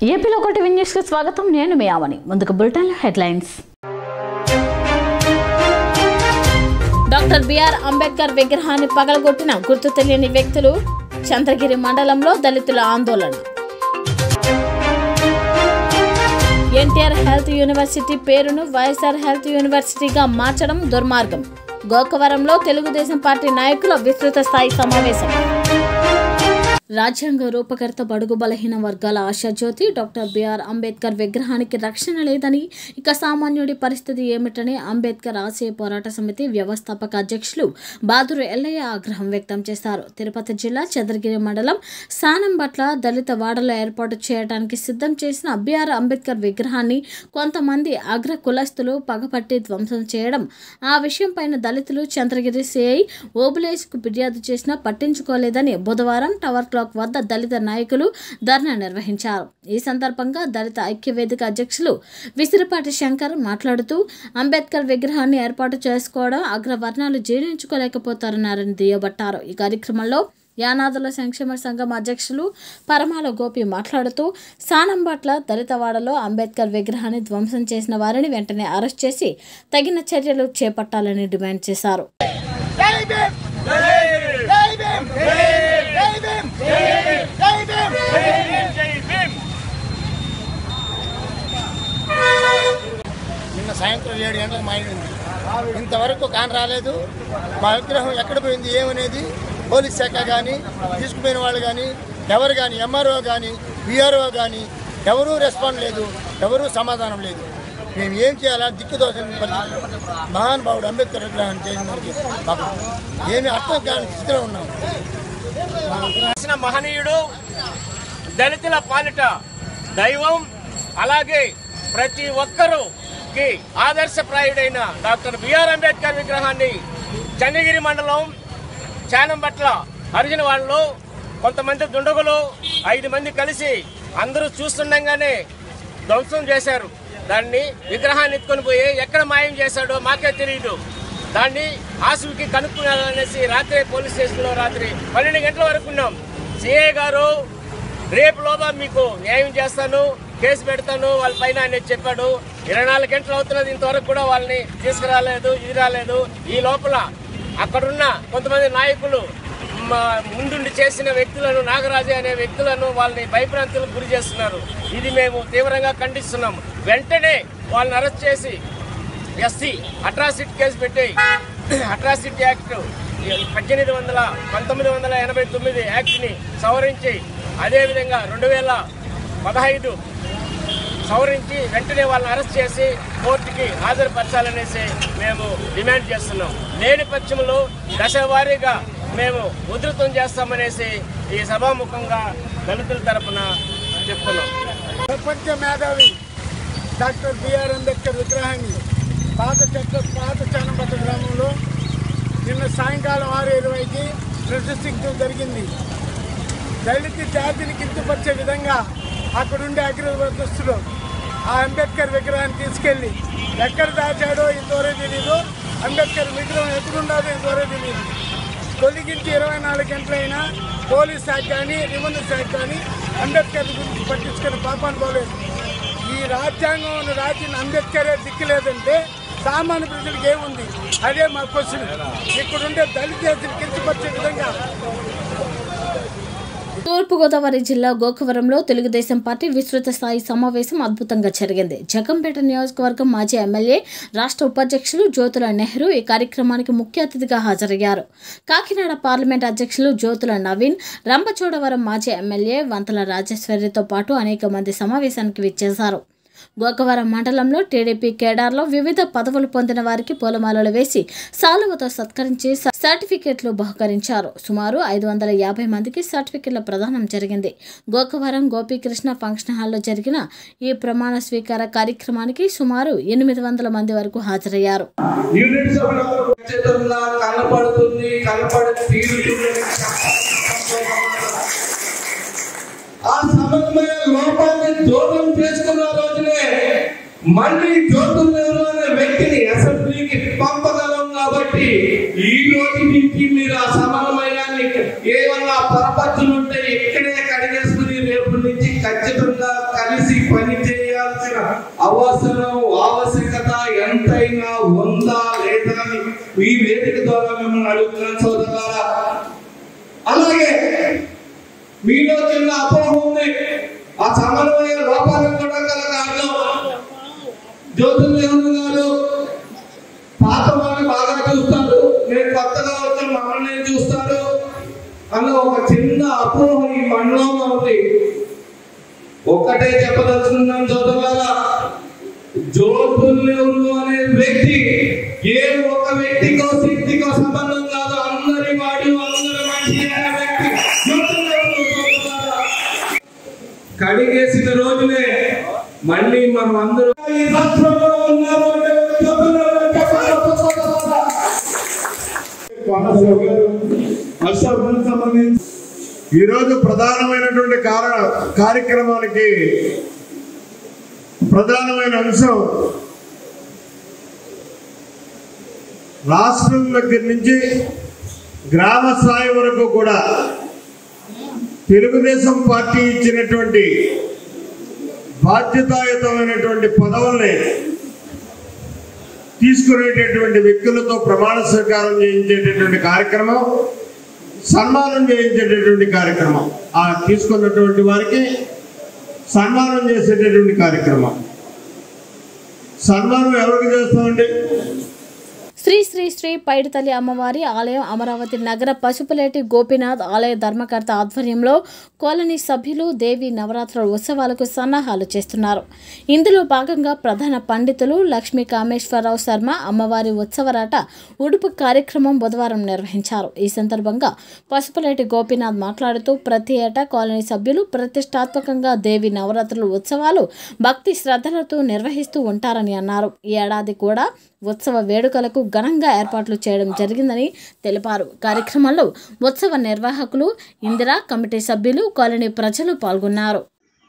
ఏపీలో ఒకటి న్యూస్ కి స్వాగతం నేను మీ ఆవని ముందుకు bulletin headlines doctor BR Ambedkar విగ్రహాన్ని పగలగొట్టిన గుర్తు తెలియని వ్యక్తులు చంద్రగిరి మండలంలో దళితుల ఆందోళన ఎన్టీఆర్ హెల్త్ యూనివర్సిటీ పేరును వైఎస్ఆర్ హెల్త్ యూనివర్సిటీగా మార్చడం దుర్మార్గం గోకవరంలో తెలుగుదేశం పార్టీ నాయకుల విస్తృత స్థాయి సమావేశం రాజ్యాంగ రూపకర్త బడుగు బలహీన వర్గాల ఆశాజ్యోతి డాక్టర్ బిఆర్ అంబేద్కర్ విగ్రహానికి రక్షణ లేదని ఇక సామాన్యుడి పరిస్థితి ఏమిటని అంబేద్కర్ ఆశయ పోరాట సమితి వ్యవస్థాపక అధ్యక్షులు బాదురు ఎల్లయ్య ఆగ్రహం వ్యక్తం చేశారు తిరుపతి జిల్లా చంద్రగిరి మండలం సానంబట్ల దళిత వాడలో ఏర్పాటు చేయడానికి సిద్ధం చేసిన బిఆర్ అంబేద్కర్ విగ్రహాన్ని కొంతమంది అగ్ర కులస్తులు పగపట్టి ధ్వంసం చేయడం ఆ విషయంపైన దళితులు చంద్రగిరి సిఐ ఓబులేష్కు ఫిర్యాదు చేసినా పట్టించుకోలేదని బుధవారం టవర్ క్లాక్ వద్ద దళిత నాయకులు ధర్నా నిర్వహించారు ఈ సందర్భంగా దళిత ఐక్యవేదిక అధ్యక్షులు విసిరిపాటి శంకర్ మాట్లాడుతూ అంబేద్కర్ విగ్రహాన్ని ఏర్పాటు చేసుకోవడం అగ్రవర్ణాలు జీర్ణించుకోలేకపోతారన్నారని దుయ్యబట్టారు ఈ కార్యక్రమంలో యానాదుల సంక్షేమ సంఘం అధ్యక్షులు పరమాల గోపి మాట్లాడుతూ సానంబట్ల దళితవాడలో అంబేద్కర్ విగ్రహాన్ని ధ్వంసం చేసిన వారిని వెంటనే అరెస్ట్ చేసి తగిన చర్యలు చేపట్టాలని డిమాండ్ చేశారు జై భీమ్ జై భీమ్ జై భీమ్ జై భీమ్ జై భీమ్ నిన్న సాయంత్రం ఏడు గంటలకు మాయింది ఇంతవరకు కాని రాలేదు మా విగ్రహం ఎక్కడ పోయింది ఏమనేది పోలీస్ శాఖ కానీ తీసుకుపోయిన వాళ్ళు కానీ ఎవరు కానీ ఎంఆర్ఓ కానీ విఆర్ఓ కానీ ఎవరూ రెస్పాండ్ లేదు ఎవరూ సమాధానం లేదు మేము ఏం చేయాలా దిక్కుదోచని పరిస్థితి మహానుభావుడు అంబేద్కర్ విగ్రహాన్ని చేయడానికి మాకు ఏమి అర్థం కాని స్థితిలో ఉన్నాం చేసిన మహనీయుడు దళితుల పాలిట దైవం అలాగే ప్రతి ఒక్కరూకి ఆదర్శప్రాయుడైన డాక్టర్ బిఆర్ అంబేద్కర్ విగ్రహాన్ని చన్నగిరి మండలం చానంబట్ల హరిజన వాళ్ళు కొంతమంది దుండగులు ఐదు మంది కలిసి అందరూ చూస్తుండగానే ధ్వంసం చేశారు దాన్ని విగ్రహాన్ని ఎత్తుకొని పోయి ఎక్కడ మాయం చేశాడో మాకే తెలియదు దాన్ని ఆసుకి కనుక్కున్నారనేసి రాత్రి పోలీస్ స్టేషన్లో రాత్రి పన్నెండు గంటల వరకు ఉన్నాం సిఐ గారు రేపు లోగా మీకు న్యాయం చేస్తాను కేసు పెడతాను వాళ్ళ పైన అనేది చెప్పాడు ఇరవై నాలుగు గంటలు అవుతున్నది ఇంతవరకు కూడా వాళ్ళని తీసుకురాలేదు ఇది రాలేదు ఈ లోపల అక్కడున్న కొంతమంది నాయకులు మా ముందుండి చేసిన వ్యక్తులను నాగరాజు అనే వ్యక్తులను వాళ్ళని భయభ్రాంతులకు గురి చేస్తున్నారు ఇది మేము తీవ్రంగా ఖండిస్తున్నాం వెంటనే వాళ్ళని అరెస్ట్ చేసి ఎస్సీ అట్రాసిటీ కేసు పెట్టి అట్రాసిటీ యాక్ట్ పద్దెనిమిది వందల పంతొమ్మిది వందల ఎనభై తొమ్మిది యాక్ట్ని సవరించి అదేవిధంగా రెండు వేల పదహైదు సవరించి వెంటనే వాళ్ళని అరెస్ట్ చేసి కోర్టుకి హాజరుపరచాలనేసి మేము డిమాండ్ చేస్తున్నాం లేని పక్షంలో దశవారీగా మేము ఉధృతం చేస్తామనేసి ఈ సభాముఖంగా దళితుల తరపున చెప్తున్నాం ప్రపంచ మేధావి డాక్టర్ బిఆర్ అంబేద్కర్ విగ్రహాన్ని పాత చెట్ల పాత చానపట్ట గ్రామంలో నిన్న సాయంకాలం ఆరు ఇరవైకి ప్రదర్శించడం జరిగింది దళిత జాతిని కించపరిచే విధంగా అక్కడుండే అగ్రవర్తస్తులు ఆ అంబేద్కర్ విగ్రహాన్ని తీసుకెళ్ళి ఎక్కడ దాచాడో ఇంతవరకు తెలియదు అంబేద్కర్ విగ్రహం ఎక్కడుండదో ఇంతవరకు తెలియదు తొలగించి ఇరవై నాలుగు గంటలైనా పోలీస్ శాఖ కానీ రెవెన్యూ శాఖ కానీ అంబేద్కర్ గురించి పట్టించుకునే పాపాన్ని పోలేదు ఈ రాజ్యాంగం రాసిన అంబేద్కరే దిక్కులేదంటే సామాన్య ప్రజలకు ఏముంది అదే మా క్వశ్చన్ ఇక్కడుండే దళిత జాతిని కించపరిచే విధంగా తూర్పుగోదావరి జిల్లా గోకవరంలో తెలుగుదేశం పార్టీ విస్తృత స్థాయి సమావేశం అద్భుతంగా జరిగింది జగంపేట నియోజకవర్గం మాజీ ఎమ్మెల్యే రాష్ట్ర ఉపాధ్యక్షులు జ్యోతుల నెహ్రూ ఈ కార్యక్రమానికి ముఖ్య అతిథిగా హాజరయ్యారు కాకినాడ పార్లమెంట్ అధ్యక్షులు జ్యోతుల నవీన్ రంపచోడవరం మాజీ ఎమ్మెల్యే వంతల రాజేశ్వరితో పాటు అనేక మంది సమావేశానికి విచ్చేశారు గోకవరం మండలంలో టీడీపీ కేడార్లో వివిధ పదవులు పొందిన వారికి పూలమాలలు వేసి సాలువతో సత్కరించి స- సర్టిఫికెట్లు బహుకరించారు సుమారు ఐదు వందల యాభై మందికి సర్టిఫికెట్ల ప్రదానం జరిగింది గోకవరం గోపీకృష్ణ ఫంక్షన్ హాల్లో జరిగిన ఈ ప్రమాణ స్వీకార కార్యక్రమానికి సుమారు ఎనిమిది వందల మంది వరకు హాజరయ్యారు యూనిట్ సభ్యులు ఖచ్చితంగా కనపడుతుంది కనపడి తీరుతుంది ఆ సమన్వయ లోపాన్ని దూరం చేసుకున్న రోజునే మళ్ళీ జ్యోతిర్నగర్ అనే వ్యక్తిని అసెంబ్లీకి పంపగలం కాబట్టి ఈ రోజు నుంచి మీరు ఆ సమన్వయాన్ని ఏమన్నా పొరపచ్చులు ఉంటే ఇక్కడే కడిగేసుకుని రేపు నుంచి ఖచ్చితంగా కలిసి అవసరం ఆవశ్యకత ఎంతైనా ఉందా లేదా అని ఈ వేదిక ద్వారా మిమ్మల్ని అడుగుతున్నాను సోదరులారా అలాగే మీలో చిన్న అపోహ ఉంది ఆ సమన్వయ లోపాలకు కూడా గల కారణం జ్యోతిర్లింగం గారు పాత వాళ్ళని బాగా చూస్తారు నేను కొత్తగా వచ్చిన మమ్మల్ని చూస్తారు అన్న ఒక చిన్న అపోహ ఈ మండలంలో ఉంది ఒక్కటే చెప్పదలుచుకున్నాం సోదరులారా జ్యోతుర్లింగులు అనే వ్యక్తి ఏ ఒక వ్యక్తికో శక్తికో సంబంధం కాదు అందరి వాడు అందరి మనిషి అనే వ్యక్తి జ్యోతుర్లింగులు సోదరులారా. కడిగేసిన రోజునే మళ్ళీ మనం అందరూ ఈ రాష్ట్రంలో ఉన్నాము అంటే జ్యోతుర్లింగులు చెప్పండి సోదరులారా. కోనసీమ గారు వర్షాభానికి సంబంధించి ఈరోజు ప్రధానమైనటువంటి కారణ కార్యక్రమానికి ప్రధానమైన అంశం రాష్ట్రం దగ్గర నుంచి గ్రామ స్థాయి వరకు కూడా తెలుగుదేశం పార్టీ ఇచ్చినటువంటి బాధ్యతాయుతమైనటువంటి పదవుల్ని తీసుకునేటటువంటి వ్యక్తులతో ప్రమాణ స్వీకారం చేయించేటటువంటి కార్యక్రమం సన్మానం చేయించేటటువంటి కార్యక్రమం ఆ తీసుకున్నటువంటి వారికి సన్మానం చేసేటటువంటి కార్యక్రమం సన్మానం ఎవరికి చేస్తామండి శ్రీ శ్రీ శ్రీ పైడితల్లి అమ్మవారి ఆలయం అమరావతి నగర పశుపులేటి గోపీనాథ్ ఆలయ ధర్మకర్త ఆధ్వర్యంలో కాలనీ సభ్యులు దేవి నవరాత్రుల ఉత్సవాలకు సన్నాహాలు చేస్తున్నారు ఇందులో భాగంగా ప్రధాన పండితులు లక్ష్మీ కామేశ్వరరావు శర్మ అమ్మవారి ఉత్సవరాట ఉడుపు కార్యక్రమం బుధవారం నిర్వహించారు ఈ సందర్భంగా పశుపులేటి గోపీనాథ్ మాట్లాడుతూ ప్రతి ఏటా కాలనీ సభ్యులు ప్రతిష్టాత్మకంగా దేవి నవరాత్రుల ఉత్సవాలు భక్తి శ్రద్ధలతో నిర్వహిస్తూ ఉంటారని అన్నారు ఈ ఏడాది కూడా ఉత్సవ వేడుకలకు ఘనంగా ఏర్పాట్లు చేయడం జరిగిందని తెలిపారు కార్యక్రమంలో ఉత్సవ నిర్వాహకులు ఇందిరా కమిటీ సభ్యులు కాలనీ ప్రజలు పాల్గొన్నారు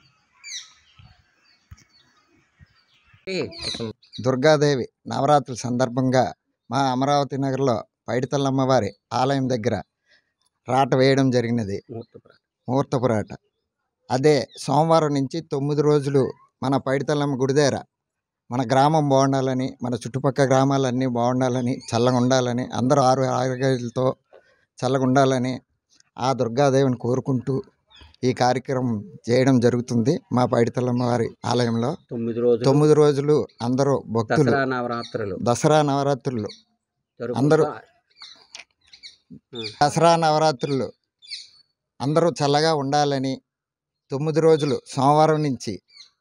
దుర్గాదేవి నవరాత్రుల సందర్భంగా మా అమరావతి నగర్లో పైడితల్లమ్మవారి ఆలయం దగ్గర రాట వేయడం జరిగినది ముహూర్తపు రాట అదే సోమవారం నుంచి తొమ్మిది రోజులు మన పైడితల్లమ్మ గుడి దగ్గర మన గ్రామం బాగుండాలని మన చుట్టుపక్కల గ్రామాలన్నీ బాగుండాలని చల్లగా ఉండాలని అందరూ ఆరు ఆరోగ్యాలతో చల్లగా ఉండాలని ఆ దుర్గాదేవిని కోరుకుంటూ ఈ కార్యక్రమం చేయడం జరుగుతుంది మా పైడితల్లమ్మ వారి ఆలయంలో తొమ్మిది రోజులు తొమ్మిది రోజులు అందరూ భక్తులు దసరా నవరాత్రులు దసరా నవరాత్రులు జరుపుకుంటూ అందరూ దసరా నవరాత్రులు అందరూ చల్లగా ఉండాలని తొమ్మిది రోజులు సోమవారం నుంచి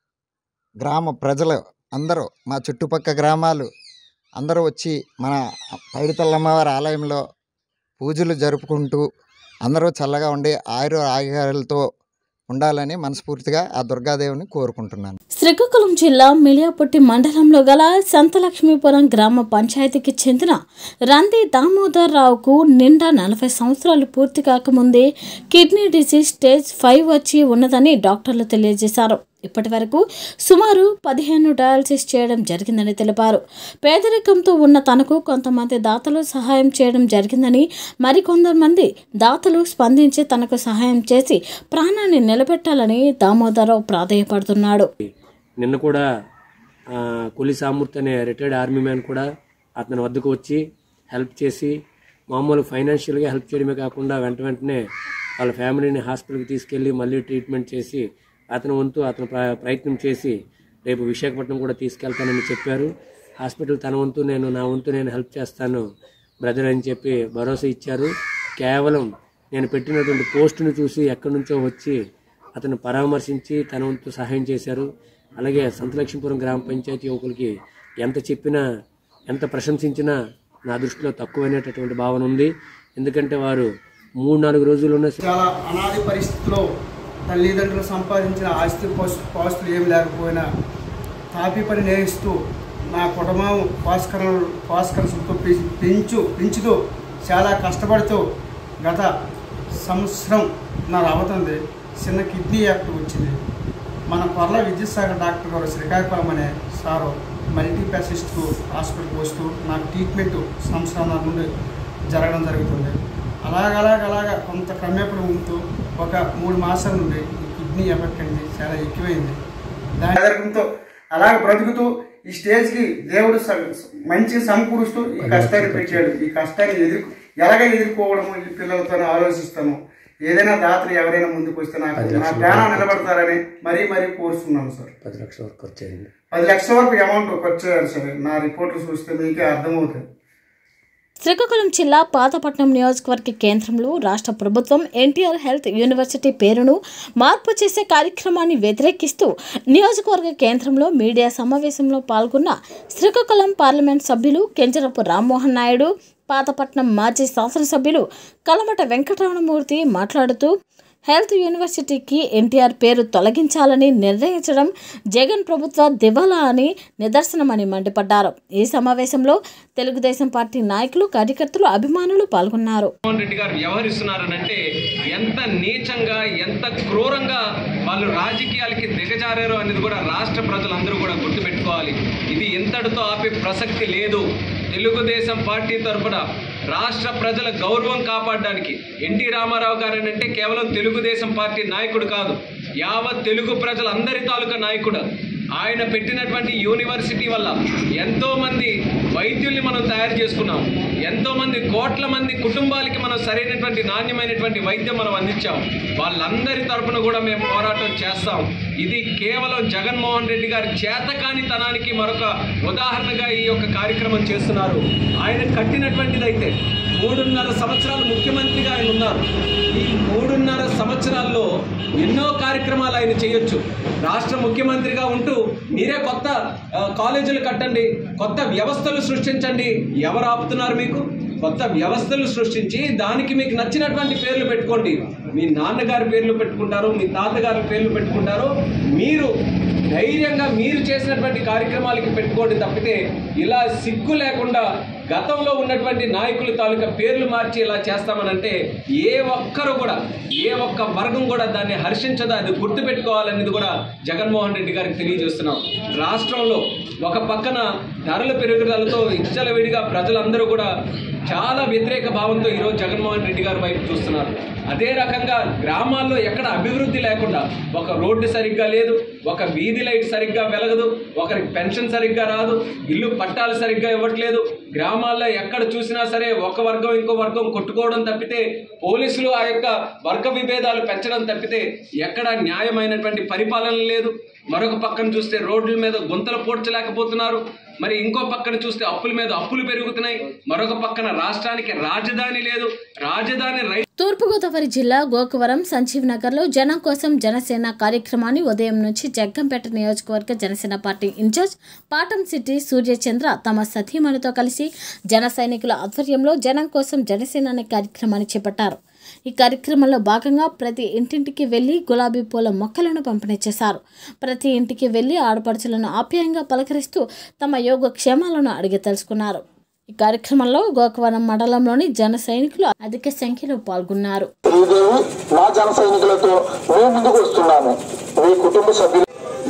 గ్రామ ప్రజలు అందరూ మా చుట్టుపక్క గ్రామాలు అందరూ వచ్చి మన పైడితల్లమ్మవారి ఆలయంలో పూజలు జరుపుకుంటూ అందరూ చల్లగా ఉండి ఆయుర ఆయురాలతో ఉండాలని మనస్ఫూర్తిగా ఆ దుర్గాదేవిని కోరుకుంటున్నాను శ్రీకాకుళం జిల్లా మిలియాపుట్టి మండలంలో గల సంతలక్ష్మీపురం గ్రామ పంచాయతీకి చెందిన రంది దామోదర్ రావుకు నిండా నలభై సంవత్సరాలు పూర్తి కాకముందే కిడ్నీ డిసీజ్ స్టేజ్ ఫైవ్ వచ్చి ఉన్నదని డాక్టర్లు తెలియజేశారు ఇప్పటి వరకు సుమారు పదిహేను డయాలసిస్ చేయడం జరిగిందని తెలిపారు పేదరికంతో ఉన్న తనకు కొంతమంది దాతలు సహాయం చేయడం జరిగిందని మరికొంతమంది దాతలు స్పందించి తనకు సహాయం చేసి ప్రాణాన్ని నిలబెట్టాలని దామోదరరావు ప్రాధేయపడుతున్నాడు నిన్న కూడా ఆ, కొలి సామూర్తి అనే రిటైర్డ్ ఆర్మీ మ్యాన్ కూడా అతని వద్దకు వచ్చి హెల్ప్ చేసి మామూలు ఫైనాన్షియల్గా హెల్ప్ చేయడమే కాకుండా వెంట వెంటనే వాళ్ళ ఫ్యామిలీని హాస్పిటల్కి తీసుకెళ్ళి మళ్ళీ ట్రీట్మెంట్ చేసి అతని వంతు అతను ప్ర- ప్రయత్నం చేసి రేపు విశాఖపట్నం కూడా తీసుకెళ్తానని చెప్పారు హాస్పిటల్ తన వంతు నేను నా వంతు నేను హెల్ప్ చేస్తాను బ్రదర్ అని చెప్పి భరోసా ఇచ్చారు కేవలం నేను పెట్టినటువంటి పోస్టును చూసి ఎక్కడి నుంచో వచ్చి అతను పరామర్శించి తన వంతు సహాయం చేశారు అలాగే సంతలక్ష్మీపురం గ్రామ పంచాయతీ యువకులకి ఎంత చెప్పినా ఎంత ప్రశంసించినా నా దృష్టిలో తక్కువైనటువంటి భావన ఉంది ఎందుకంటే వారు మూడు నాలుగు రోజుల్లోనే చాలా అనాది పరిస్థితిలో తల్లిదండ్రులు సంపాదించిన ఆస్తి పాస్- పాస్తులు ఏం లేకపోయినా తాపి పని నేస్తూ నా కుటుంబం భాస్కర భాస్కరతో పెంచు పెంచుతూ చాలా కష్టపడుతూ గత సంవత్సరం నా అవుతుంది చిన్న కిడ్నీ యాక్ట్ వచ్చింది మన కొర్ల విద్యుత్సాగర్ డాక్టర్ గారు శ్రీకాకుళం అనే సారు మల్టీ స్పెషలిస్ట్ హాస్పిటల్కి వస్తూ నాకు ట్రీట్మెంట్ సంవత్సరాల నుండి జరగడం జరుగుతుంది అలాగలాగ అలాగ కొంత క్రమేపణ ఉంటూ ఒక మూడు మాసాల నుండి ఈ కిడ్నీ ఎఫెక్ట్ అనేది చాలా ఎక్కువైంది దాని పేదరికంతో అలాగ బ్రతుకుతూ ఈ స్టేజ్కి దేవుడు స- మంచి సమకూరుస్తూ ఈ కష్టాన్ని పెట్టాడు ఈ కష్టాన్ని ఎదురు ఎలాగ ఎదుర్కోవడము ఈ పిల్లలతో ఆలోచిస్తాను ఏదైనా దాతలు ఎవరైనా ముందుకు వస్తే నాకు నా ప్రాణం నిలబడతారని మరీ మరీ కోరుతున్నాను సార్ పది లక్షల వరకు ఖర్చు అయింది పది లక్షల వరకు అమౌంట్ ఖర్చు అయ్యారు సార్ నా రిపోర్ట్లు చూస్తే మీకే అర్థమవుతుంది శ్రీకాకుళం జిల్లా పాతపట్నం నియోజకవర్గ కేంద్రంలో రాష్ట్ర ప్రభుత్వం ఎన్టీఆర్ హెల్త్ యూనివర్సిటీ పేరును మార్పు చేసే కార్యక్రమాన్ని వ్యతిరేకిస్తూ నియోజకవర్గ కేంద్రంలో మీడియా సమావేశంలో పాల్గొన్న శ్రీకాకుళం పార్లమెంట్ సభ్యులు కెంజరపు రామ్మోహన్ నాయుడు పాతపట్నం మాజీ శాసనసభ్యులు కలమట వెంకటరమణమూర్తి మాట్లాడుతూ హెల్త్ యూనివర్సిటీకి ఎన్టీఆర్ పేరు తొలగించాలని నిర్ణయించడం జగన్ ప్రభుత్వ దివాలా అని నిదర్శనమని మండిపడ్డారు ఈ సమావేశంలో తెలుగుదేశం పార్టీ నాయకులు కార్యకర్తలు అభిమానులు పాల్గొన్నారు జగన్మోహన్ రెడ్డి గారు వ్యవహరిస్తున్నారనంటే ఎంత నీచంగా ఎంత క్రూరంగా వాళ్ళు రాజకీయాలకి దిగజారారో అనేది కూడా రాష్ట్ర ప్రజలందరూ కూడా గుర్తుపెట్టుకోవాలి ఇది ఇంతటితో ఆపే ప్రసక్తి లేదు తెలుగుదేశం పార్టీ తరఫున రాష్ట్ర ప్రజల గౌరవం కాపాడడానికి ఎన్టీ రామారావు గారు అంటే కేవలం తెలుగుదేశం పార్టీ నాయకుడు కాదు యావత్ తెలుగు ప్రజలందరి తాలూకా నాయకుడు ఆయన పెట్టినటువంటి యూనివర్సిటీ వల్ల ఎంతో మంది వైద్యుల్ని మనం తయారు చేసుకున్నాం ఎంతో మంది కోట్ల మంది కుటుంబాలకి మనం సరైనటువంటి నాణ్యమైనటువంటి వైద్యం మనం అందించాం వాళ్ళందరి తరపున కూడా మేము పోరాటం చేస్తాం ఇది కేవలం జగన్మోహన్ రెడ్డి గారి చేతకానితనానికి మరొక ఉదాహరణగా ఈ యొక్క కార్యక్రమం చేస్తున్నారు ఆయన కట్టినటువంటిదైతే మూడున్నర సంవత్సరాలు ముఖ్యమంత్రిగా ఆయన ఉన్నారు ఈ మూడున్నర సంవత్సరాల్లో ఎన్నో కార్యక్రమాలు ఆయన చేయొచ్చు రాష్ట్ర ముఖ్యమంత్రిగా ఉంటూ మీరే కొత్త ఆ, కాలేజీలు కట్టండి కొత్త వ్యవస్థలు సృష్టించండి ఎవరు ఆపుతున్నారు మీకు కొత్త వ్యవస్థలు సృష్టించి దానికి మీకు నచ్చినటువంటి పేర్లు పెట్టుకోండి మీ నాన్నగారి పేర్లు పెట్టుకుంటారు మీ తాతగారి పేర్లు పెట్టుకుంటారు మీరు ధైర్యంగా మీరు చేసినటువంటి కార్యక్రమాలకి పెట్టుకోండి తప్పితే ఇలా సిగ్గు లేకుండా గతంలో ఉన్నటువంటి నాయకుల తాలూకా పేర్లు మార్చి ఇలా చేస్తామనంటే ఏ ఒక్కరు కూడా ఏ ఒక్క వర్గం కూడా దాన్ని హర్షించదు అది గుర్తుపెట్టుకోవాలనేది కూడా జగన్మోహన్ రెడ్డి గారికి తెలియజేస్తున్నాం రాష్ట్రంలో ఒక పక్కన ధరల పెరుగుదలతో ఇచ్చలవిడిగా ప్రజలందరూ కూడా చాలా వ్యతిరేక భావంతో ఈరోజు జగన్మోహన్ రెడ్డి గారి వైపు చూస్తున్నారు అదే రకంగా గ్రామాల్లో ఎక్కడ అభివృద్ధి లేకుండా ఒక రోడ్డు సరిగ్గా లేదు ఒక వీధి లైట్ సరిగ్గా వెలగదు ఒకరికి పెన్షన్ సరిగ్గా రాదు ఇల్లు పట్టాలు సరిగ్గా ఇవ్వట్లేదు గ్రామాల్లో ఎక్కడ చూసినా సరే ఒక వర్గం ఇంకో వర్గం కొట్టుకోవడం తప్పితే పోలీసులు ఆ యొక్క వర్గ విభేదాలు పెంచడం తప్పితే ఎక్కడ న్యాయమైనటువంటి పరిపాలన లేదు మరొక పక్కన చూస్తే రోడ్ల మీద గుంతలు పోడ్చలేకపోతున్నారు మరి ఇంకో పక్కన చూస్తే అప్పుల మీద అప్పులు పెరుగుతున్నాయి మరొక పక్కన రాష్ట్రానికి రాజధాని లేదు రాజధాని రై తూర్పుగోదావరి జిల్లా గోకవరం సంజీవ్ నగర్లో జనం కోసం జనసేన కార్యక్రమాన్ని ఉదయం నుంచి జగ్గంపేట నియోజకవర్గ జనసేన పార్టీ ఇన్ఛార్జ్ పాటం సిటీ సూర్యచంద్ర తమ సతీమణితో కలిసి జన సైనికుల ఆధ్వర్యంలో జనం కోసం జనసేన అనే కార్యక్రమాన్ని చేపట్టారు ఈ కార్యక్రమంలో భాగంగా ప్రతి ఇంటింటికి వెళ్లి గులాబీ పూల మొక్కలను పంపిణీ చేశారు ప్రతి ఇంటికి వెళ్లి ఆడపడుచులను ఆప్యాయంగా పలకరిస్తూ తమ యోగక్షేమాలను అడిగి తెలుసుకున్నారు ఈ కార్యక్రమంలో గోకవరం మండలంలోని జన సైనికులు అధిక సంఖ్యలో పాల్గొన్నారు శ్రీదేవి మా జన సైనికులతో మేము ముందుకు వస్తున్నాము మీ కుటుంబ సభ్యులు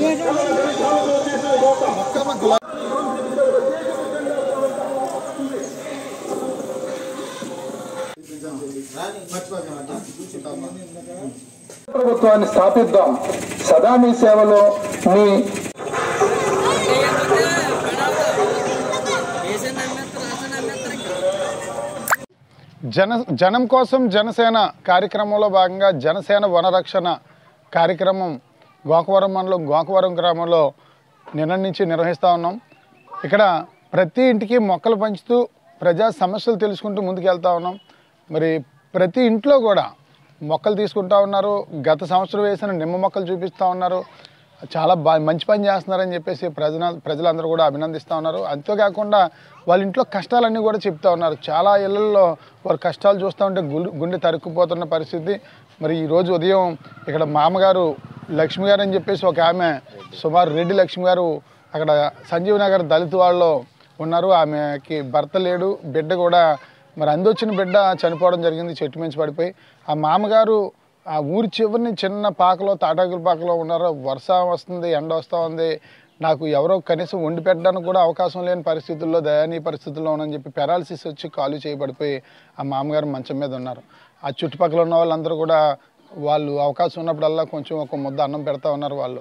ప్రభుత్వాన్ని స్థాపిద్దాం సదా మీ సేవలో మీ జన జనం కోసం జనసేన కార్యక్రమంలో భాగంగా జనసేన వనరక్షణ కార్యక్రమం గోకవరం మండలం గోకవరం గ్రామంలో నిన్న నుంచి నిర్వహిస్తూ ఉన్నాం ఇక్కడ ప్రతి ఇంటికి మొక్కలు పంచుతూ ప్రజా సమస్యలు తెలుసుకుంటూ ముందుకెళ్తా ఉన్నాం మరి ప్రతి ఇంట్లో కూడా మొక్కలు తీసుకుంటా ఉన్నారు గత సంవత్సరం వేసిన నిమ్మ మొక్కలు చూపిస్తూ ఉన్నారు చాలా బా మంచి పని చేస్తున్నారని చెప్పేసి ప్రజల ప్రజలందరూ కూడా అభినందిస్తూ ఉన్నారు అంతేకాకుండా వాళ్ళ ఇంట్లో కష్టాలన్నీ కూడా చెప్తా ఉన్నారు చాలా ఇళ్లలో వారి కష్టాలు చూస్తూ ఉంటే గుండె గుండె తరుక్కుపోతున్న పరిస్థితి మరి ఈరోజు ఉదయం ఇక్కడ మామగారు లక్ష్మి గారు అని చెప్పేసి ఒక ఆమె సుమారు రెడ్డి లక్ష్మి గారు అక్కడ సంజీవ్ నగర్ దళిత వాళ్ళు ఉన్నారు ఆమెకి భర్త లేడు బిడ్డ కూడా మరి అందొచ్చిన బిడ్డ చనిపోవడం జరిగింది చెట్టు మించి పడిపోయి ఆ మామగారు ఆ ఊరి చివరిని చిన్న పాకలో తాటాకుల పాకలో ఉన్నారు వర్షం వస్తుంది ఎండ వస్తూ ఉంది నాకు ఎవరో కనీసం వండి పెట్టడానికి కూడా అవకాశం లేని పరిస్థితుల్లో దయానీయ పరిస్థితుల్లో ఉన్నానని చెప్పి పెరాలసిస్ వచ్చి కాలు చేయబడిపోయి ఆ మామగారు మంచం మీద ఉన్నారు ఆ చుట్టుపక్కల ఉన్న వాళ్ళందరూ కూడా వాళ్ళు అవకాశం ఉన్నప్పుడల్లా కొంచెం ఒక ముద్ద అన్నం పెడతా ఉన్నారు వాళ్ళు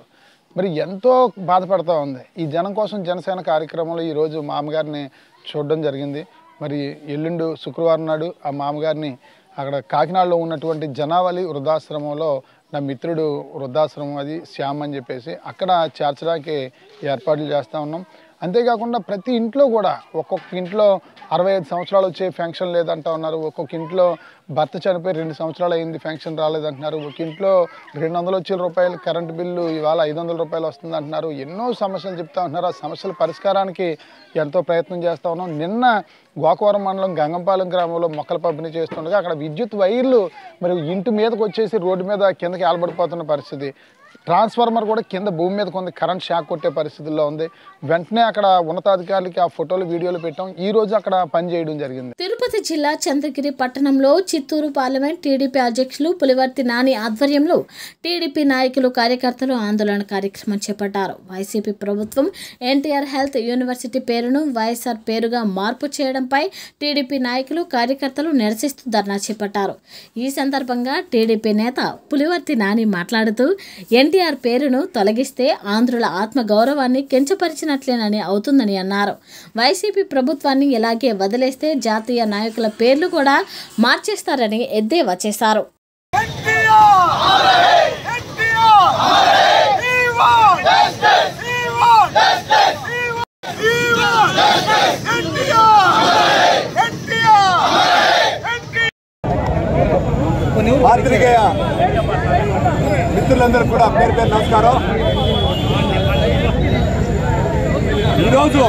మరి ఎంతో బాధపడతా ఉంది ఈ జనం కోసం జనసేన కార్యక్రమంలో ఈరోజు మామగారిని చూడడం జరిగింది మరి ఎల్లుండు శుక్రవారం నాడు ఆ మామగారిని అక్కడ కాకినాడలో ఉన్నటువంటి జనావళి వృద్ధాశ్రమంలో నా మిత్రుడు వృద్ధాశ్రమం అది శ్యామ్ అని చెప్పేసి అక్కడ చేర్చడానికి ఏర్పాట్లు చేస్తూ ఉన్నాం అంతేకాకుండా ప్రతి ఇంట్లో కూడా ఒక్కొక్క ఇంట్లో అరవై ఐదు సంవత్సరాలు వచ్చే ఫంక్షన్ లేదంటా ఉన్నారు ఒక్కొక్క ఇంట్లో భర్త చనిపోయి రెండు సంవత్సరాలు అయింది ఫంక్షన్ రాలేదంటున్నారు ఒక ఇంట్లో రెండు వందలు వచ్చే రూపాయలు కరెంటు బిల్లు ఇవాళ ఐదు వందల రూపాయలు వస్తుంది అంటున్నారు ఎన్నో సమస్యలు చెప్తా ఉంటున్నారు ఆ సమస్యల పరిష్కారానికి ఎంతో ప్రయత్నం చేస్తూ ఉన్నాం నిన్న గోకవరం మండలం గంగంపాలెం గ్రామంలో మొక్కల పంపిణీ చేస్తుండగా అక్కడ విద్యుత్ వైర్లు మరి ఇంటి మీదకి వచ్చేసి రోడ్డు మీద కిందకి ఆలబడిపోతున్న పరిస్థితి ట్రాన్స్ఫార్మర్ కూడా కింద భూమి మీద కొంత కరెంట్ షాక్ కొట్టే పరిస్థితుల్లో ఉంది వెంటనే అక్కడ ఉన్నతాధికారులకి ఆ ఫోటోలు వీడియోలు పెట్టాం ఈ రోజు అక్కడ పని చేయడం జరిగింది తిరుపతి జిల్లా చంద్రగిరి పట్టణంలో చిత్తూరు పార్లమెంట్ టీడీపీ అధ్యక్షులు పులివర్తి నాని ఆధ్వర్యంలో టీడీపీ నాయకులు కార్యకర్తలు ఆందోళన కార్యక్రమం చేపట్టారు వైసీపీ ప్రభుత్వం ఎన్టీఆర్ హెల్త్ యూనివర్సిటీ పేరును వైఎస్ఆర్ పేరుగా మార్పు చేయడంపై టీడీపీ నాయకులు కార్యకర్తలు నిరసిస్తూ ధర్నా చేపట్టారు ఈ సందర్భంగా టీడీపీ నేత పులివర్తి నాని మాట్లాడుతూ ఎన్టీఆర్ పేరును తొలగిస్తే ఆంధ్రుల ఆత్మ గౌరవాన్ని కించపరిచినట్లేనని అవుతుందని అన్నారు వైసీపీ ప్రభుత్వాన్ని ఇలాగే వదిలేస్తే జాతీయ నాయకుల పేర్లు కూడా మార్చేస్తారని ఎద్దేవా చేశారు పాత్రికేయ మిత్రులందరూ కూడా పేరు పేరు నమస్కారం ఈరోజు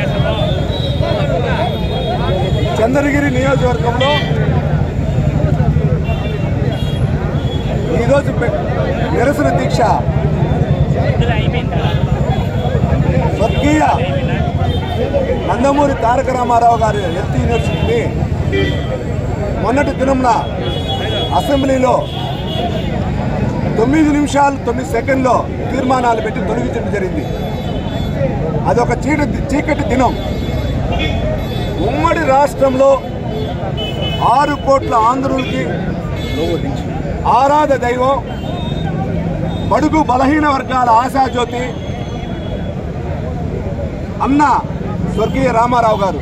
చంద్రగిరి నియోజకవర్గంలో ఈరోజు పె- నిరసన దీక్ష స్వర్గీయ నందమూరి తారక రామారావు గారి హెల్త్ యూనివర్సిటీని మొన్నటి దినంన అసెంబ్లీలో తొమ్మిది నిమిషాలు తొమ్మిది సెకండ్లో తీర్మానాలు పెట్టి తొలగించడం జరిగింది అదొక చీట చీకటి దినం ఉమ్మడి రాష్ట్రంలో ఆరు కోట్ల ఆంధ్రులకి ఆరాధ దైవం బడుగు బలహీన వర్గాల ఆశాజ్యోతి అన్న స్వర్గీయ రామారావు గారు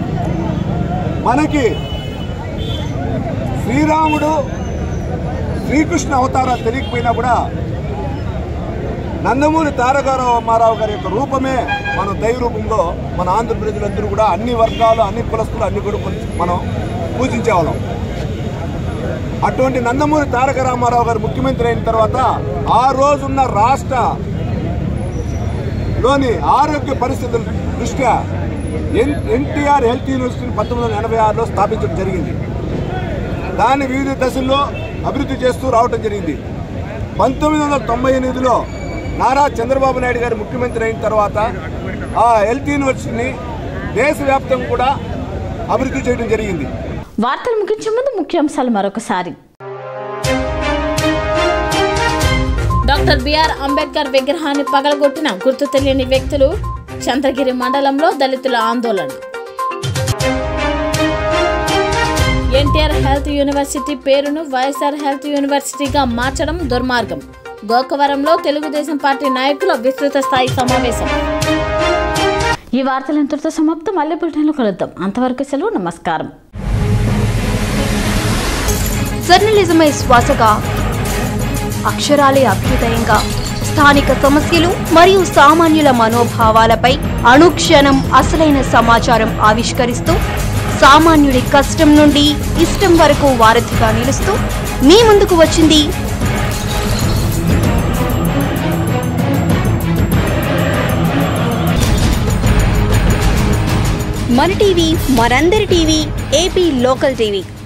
మనకి శ్రీరాముడు శ్రీకృష్ణ అవతారాలు తెలియకపోయినా కూడా నందమూరి తారక రామారావు గారి యొక్క రూపమే మన దైవ రూపంలో మన ఆంధ్ర ప్రజలందరూ కూడా అన్ని వర్గాలు అన్ని కులస్తులు అన్ని కూడా మనం పూజించేవాళ్ళం అటువంటి నందమూరి తారక రామారావు గారు ముఖ్యమంత్రి అయిన తర్వాత ఆ రోజున్న రాష్ట్ర లోని ఆరోగ్య పరిస్థితుల దృష్ట్యా ఎన్ ఎన్టీఆర్ హెల్త్ యూనివర్సిటీని పంతొమ్మిది వందల ఎనభై ఆరులో స్థాపించడం జరిగింది దాన్ని వివిధ దశల్లో అభివృద్ధి చేస్తూ రావటం జరిగింది పంతొమ్మిది వందల తొంభై ఎనిమిదిలో నారా చంద్రబాబు నాయుడు గారు ముఖ్యమంత్రి అయిన తర్వాత ఆ హెల్త్ యూనివర్సిటీని దేశవ్యాప్తంగా కూడా అభివృద్ధి చేయడం జరిగింది వార్తలు ముగించే ముందు ముఖ్యాంశాలు మరొకసారి డాక్టర్ బిఆర్ అంబేద్కర్ విగ్రహాన్ని పగలగొట్టిన గుర్తు తెలియని వ్యక్తులు చంద్రగిరి మండలంలో దళితుల ఆందోళన ఎన్టీఆర్ హెల్త్ యూనివర్సిటీ పేరును వైఎస్ఆర్ హెల్త్ యూనివర్సిటీగా మార్చడం దుర్మార్గం గోకవరంలో తెలుగుదేశం పార్టీ నాయకుల విస్తృత స్థాయి సమావేశం ఈ వార్తలు ఇంతటితో సమాప్తం మళ్ళీ బులెటిన్లో కలుద్దాం అంతవరకు సెలవు నమస్కారం జర్నలిజమే శ్వాసగా అక్షరాలే అభ్యుదయంగా స్థానిక సమస్యలు మరియు సామాన్యుల మనోభావాలపై అనుక్షణం అసలైన సమాచారం ఆవిష్కరిస్తూ సామాన్యుడి కష్టం నుండి ఇష్టం వరకు వారధిగా నిలుస్తూ మీ ముందుకు వచ్చింది మన టీవీ మనందరి టీవీ ఏపీ లోకల్ టీవీ